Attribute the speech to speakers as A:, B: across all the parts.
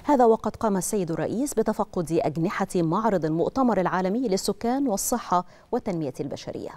A: هذا وقد قام السيد الرئيس بتفقد أجنحة معرض المؤتمر العالمي للسكان والصحة والتنمية البشرية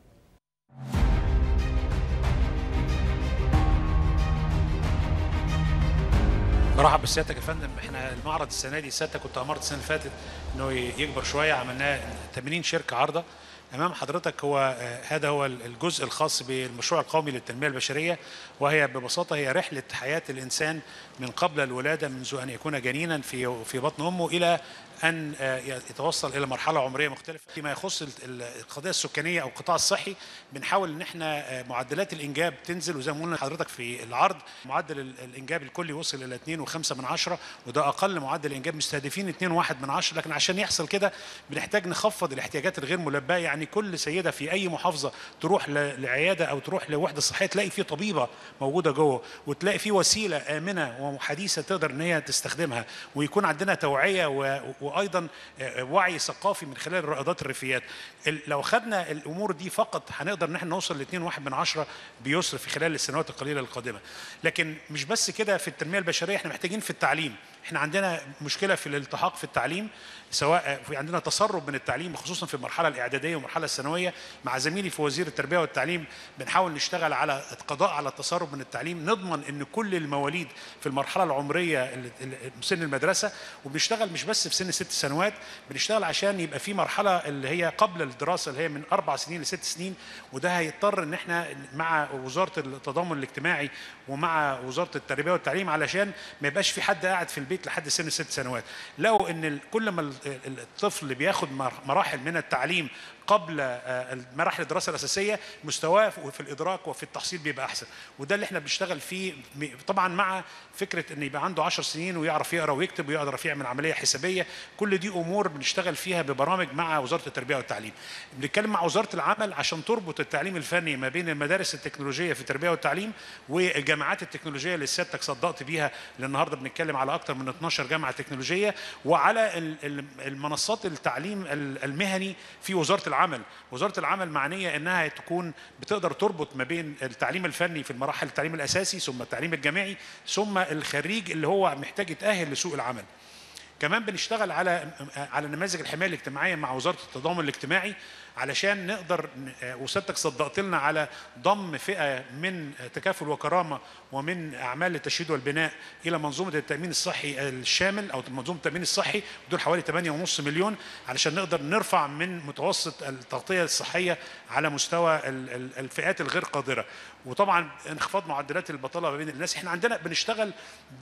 B: برحب بسيادتك يا فندم احنا المعرض السنه دي سيادتك كنت امرت السنه اللي فاتت انه يكبر شويه عملناه 80 شركه عارضه امام حضرتك هو هذا هو الجزء الخاص بالمشروع القومي للتنميه البشريه وهي ببساطه هي رحله حياه الانسان من قبل الولاده منذ ان يكون جنينا في في بطن امه الى ان يتوصل الى مرحله عمريه مختلفه فيما يخص القضيه السكانيه او القطاع الصحي بنحاول ان احنا معدلات الانجاب تنزل وزي ما قلنا لحضرتك في العرض معدل الانجاب الكلي وصل الى 2.5 من عشرة وده اقل معدل انجاب مستهدفين 2.1 من عشرة لكن عشان يحصل كده بنحتاج نخفض الاحتياجات الغير ملباه يعني كل سيده في اي محافظه تروح لعياده او تروح لوحده صحيه تلاقي في طبيبه موجوده جوه وتلاقي في وسيله امنه وحديثه تقدر ان هي تستخدمها ويكون عندنا توعيه و وايضا وعي ثقافي من خلال رائدات الريفيات لو خدنا الامور دي فقط هنقدر ان احنا نوصل ل 2.1 من عشرة بيسر في خلال السنوات القليله القادمه لكن مش بس كده في التنميه البشريه احنا محتاجين في التعليم احنا عندنا مشكله في الالتحاق في التعليم سواء في عندنا تسرب من التعليم خصوصا في المرحله الاعداديه والمرحله الثانويه مع زميلي في وزير التربيه والتعليم بنحاول نشتغل على القضاء على التسرب من التعليم نضمن ان كل المواليد في المرحله العمريه سن المدرسه وبنشتغل مش بس في سن ست سنوات بنشتغل عشان يبقى في مرحله اللي هي قبل الدراسه اللي هي من اربع سنين لست سنين وده هيضطر ان احنا مع وزاره التضامن الاجتماعي ومع وزاره التربيه والتعليم علشان ما يبقاش في حد قاعد في البيت لحد سن ست سنوات لو ان كل ما الطفل اللي بياخد مراحل من التعليم قبل مراحل الدراسه الاساسيه مستواه في الادراك وفي التحصيل بيبقى احسن وده اللي احنا بنشتغل فيه طبعا مع فكره ان يبقى عنده 10 سنين ويعرف يقرا ويكتب ويقدر يعمل عمليه حسابيه كل دي امور بنشتغل فيها ببرامج مع وزاره التربيه والتعليم بنتكلم مع وزاره العمل عشان تربط التعليم الفني ما بين المدارس التكنولوجيه في التربيه والتعليم والجامعات التكنولوجيه اللي سيادتك صدقت بيها اللي النهارده بنتكلم على اكثر من 12 جامعه تكنولوجيه وعلى المنصات التعليم المهني في وزاره العمل وزاره العمل معنيه انها تكون بتقدر تربط ما بين التعليم الفني في المراحل التعليم الاساسي ثم التعليم الجامعي ثم الخريج اللي هو محتاج يتاهل لسوق العمل كمان بنشتغل على على نماذج الحمايه الاجتماعيه مع وزاره التضامن الاجتماعي علشان نقدر وسيادتك صدقت لنا على ضم فئه من تكافل وكرامه ومن اعمال التشييد والبناء الى منظومه التامين الصحي الشامل او منظومه التامين الصحي دول حوالي 8.5 مليون علشان نقدر نرفع من متوسط التغطيه الصحيه على مستوى الفئات الغير قادره وطبعا انخفاض معدلات البطاله ما بين الناس احنا عندنا بنشتغل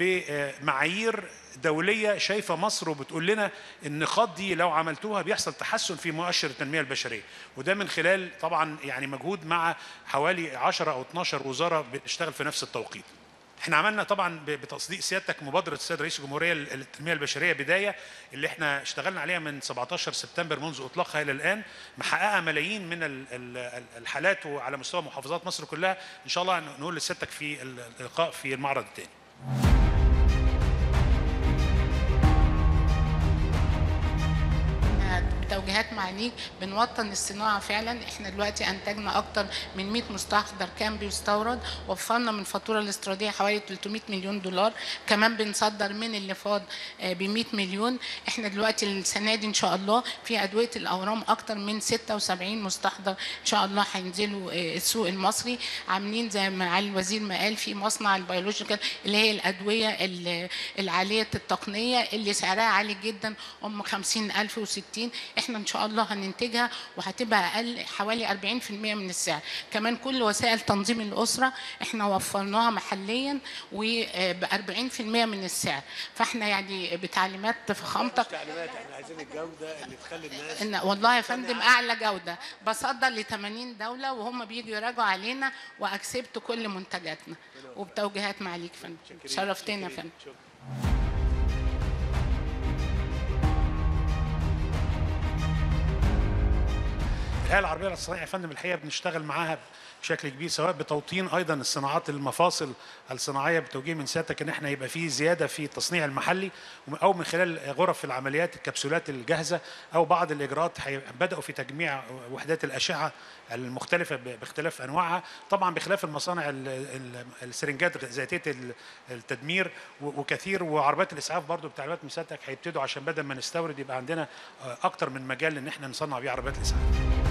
B: بمعايير دوليه شايفه مصر وبتقول لنا النقاط دي لو عملتوها بيحصل تحسن في مؤشر التنميه البشريه وده من خلال طبعا يعني مجهود مع حوالي 10 او 12 وزاره بتشتغل في نفس التوقيت احنا عملنا طبعا بتصديق سيادتك مبادره السيد رئيس الجمهوريه للتنميه البشريه بدايه اللي احنا اشتغلنا عليها من 17 سبتمبر منذ اطلاقها الى الان محققه ملايين من الحالات وعلى مستوى محافظات مصر كلها ان شاء الله نقول لسيادتك في اللقاء في المعرض الثاني
C: توجيهات معاليك بنوطن الصناعه فعلا احنا دلوقتي انتجنا اكتر من 100 مستحضر كان بيستورد وفرنا من الفاتوره الاستيراديه حوالي 300 مليون دولار كمان بنصدر من اللي فاض ب 100 مليون احنا دلوقتي السنه دي ان شاء الله في ادويه الاورام اكتر من 76 مستحضر ان شاء الله هينزلوا السوق المصري عاملين زي ما معالي الوزير ما قال في مصنع البيولوجيكال اللي هي الادويه العاليه التقنيه اللي سعرها عالي جدا ام 50000 و60 احنا ان شاء الله هننتجها وهتبقى اقل حوالي 40% من السعر كمان كل وسائل تنظيم الاسره احنا وفرناها محليا وب 40% من السعر فاحنا يعني بتعليمات فخامتك
D: تعليمات احنا عايزين الجوده اللي تخلي الناس
C: إن والله يا فندم اعلى جوده بصدر ل 80 دوله وهم بيجوا يراجعوا علينا واكسبت كل منتجاتنا وبتوجيهات معاليك فندم شرفتنا يا فندم
B: الهيئه العربيه للصناعه يا فندم الحقيقه بنشتغل معاها بشكل كبير سواء بتوطين ايضا الصناعات المفاصل الصناعيه بتوجيه من سيادتك ان احنا يبقى في زياده في التصنيع المحلي او من خلال غرف العمليات الكبسولات الجاهزه او بعض الاجراءات حي- بداوا في تجميع وحدات الاشعه المختلفه ب- باختلاف انواعها طبعا بخلاف المصانع ال- ال- السرنجات ذاتيه ال- التدمير و- وكثير وعربيات الاسعاف برضو بتعليمات من سيادتك هيبتدوا عشان بدل ما نستورد يبقى عندنا آه، اكتر من مجال ان احنا نصنع بيه عربيات الاسعاف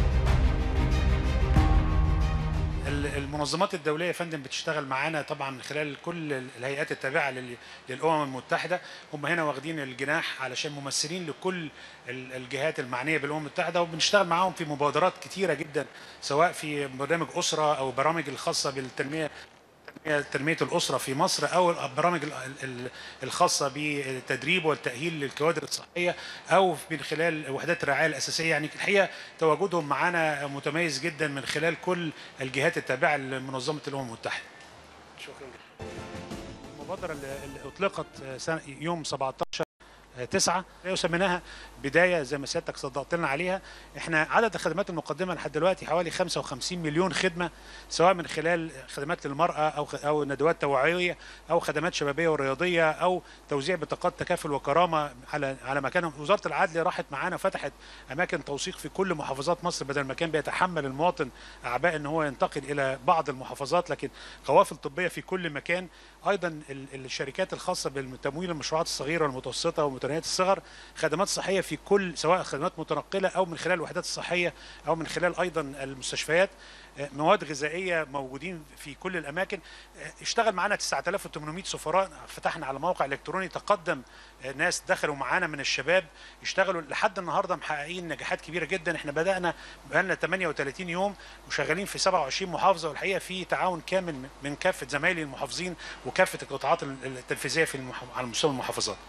B: ال- المنظمات الدوليه يا فندم بتشتغل معانا طبعا من خلال كل ال- الهيئات التابعه لل- للامم المتحده هم هنا واخدين الجناح علشان ممثلين لكل ال- الجهات المعنيه بالامم المتحده وبنشتغل معاهم في مبادرات كتيره جدا سواء في برنامج اسره او برامج الخاصه بالتنميه تنمية- تنمية الأسرة في مصر أو البرامج ال- ال- الخاصة بالتدريب والتأهيل للكوادر الصحية أو من خلال وحدات الرعاية الأساسية يعني الحقيقة تواجدهم معنا متميز جدا من خلال كل الجهات التابعة لمنظمة الأمم المتحدة
D: شكرا جدا
B: المبادرة اللي اللي أطلقت سنة يوم 17 تسعة وسميناها بداية زي ما سيادتك صدقت لنا عليها احنا عدد الخدمات المقدمة لحد دلوقتي حوالي 55 مليون خدمة سواء من خلال خدمات للمرأة أو خ- أو ندوات توعوية أو خدمات شبابية ورياضية أو توزيع بطاقات تكافل وكرامة على على مكانهم وزارة العدل راحت معانا وفتحت أماكن توثيق في كل محافظات مصر بدل ما كان بيتحمل المواطن أعباء إن هو ينتقل إلى بعض المحافظات لكن قوافل طبية في كل مكان ايضا ال- الشركات الخاصه بالتمويل المشروعات الصغيره والمتوسطه ومتناهيه الصغر خدمات صحيه في كل سواء خدمات متنقله او من خلال الوحدات الصحيه او من خلال ايضا المستشفيات آه، مواد غذائيه موجودين في كل الاماكن آه، اشتغل معانا 9800 سفراء فتحنا على موقع الكتروني تقدم آه، ناس دخلوا معانا من الشباب اشتغلوا لحد النهارده محققين نجاحات كبيره جدا احنا بدانا بقالنا 38 يوم وشغالين في 27 محافظه والحقيقه في تعاون كامل من- من كافه زمايلي المحافظين وكافه القطاعات ال- التنفيذيه في المح... على مستوى المحافظات.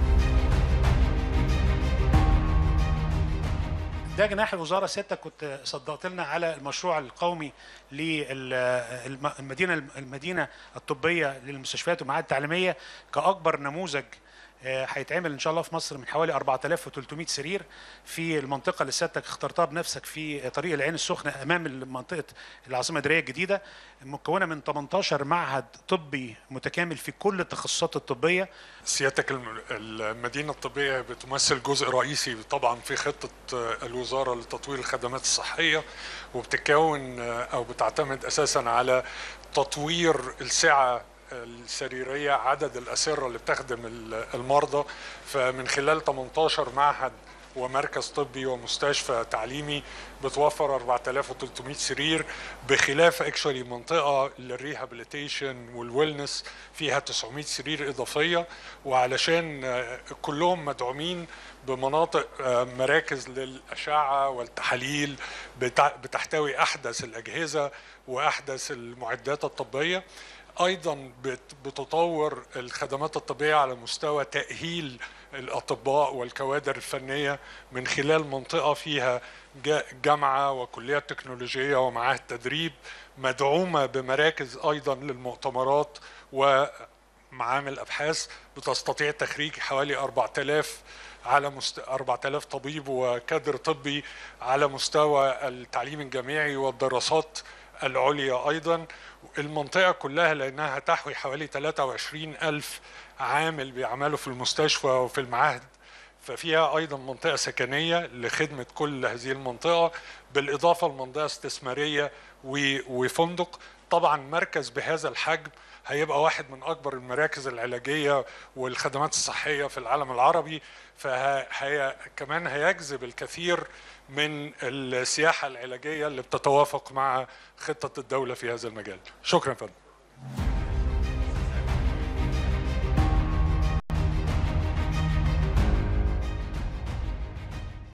B: ده جناح الوزاره سيادتك كنت صدقت لنا على المشروع القومي للمدينه المدينه الطبيه للمستشفيات والمعاهد التعليميه كاكبر نموذج آه، هيتعمل ان شاء الله في مصر من حوالي 4300 سرير في المنطقه اللي سيادتك اخترتها بنفسك في طريق العين السخنه امام منطقه العاصمه الاداريه الجديده مكونه من 18 معهد طبي متكامل في كل التخصصات الطبيه
E: سيادتك الم- المدينة الطبية بتمثل جزء رئيسي طبعا في خطة آه، الوزارة لتطوير الخدمات الصحية وبتتكون آه، أو بتعتمد أساسا على تطوير السعة السريرية عدد الأسرة اللي بتخدم ال- المرضى فمن خلال 18 معهد ومركز طبي ومستشفى تعليمي بتوفر 4300 سرير بخلاف اكشولي منطقه للريهابيليتيشن والويلنس فيها 900 سرير اضافيه وعلشان آه، كلهم مدعومين بمناطق آه، مراكز للاشعه والتحاليل بتع- بتحتوي احدث الاجهزه واحدث المعدات الطبيه ايضا بت- بتطور الخدمات الطبيه على مستوى تاهيل الاطباء والكوادر الفنيه من خلال منطقه فيها جا- جامعه وكليات تكنولوجيه ومعاهد تدريب مدعومه بمراكز ايضا للمؤتمرات ومعامل ابحاث بتستطيع تخريج حوالي 4000 على مست... 4000 طبيب وكادر طبي على مستوى التعليم الجامعي والدراسات العليا أيضا المنطقة كلها لأنها تحوي حوالي 23 ألف عامل بيعملوا في المستشفى وفي المعاهد ففيها أيضا منطقة سكنية لخدمة كل هذه المنطقة بالإضافة لمنطقة استثمارية و- وفندق طبعا مركز بهذا الحجم هيبقى واحد من أكبر المراكز العلاجية والخدمات الصحية في العالم العربي فهي كمان هيجذب الكثير من السياحة العلاجية اللي بتتوافق مع خطة الدولة في هذا المجال شكرا فندم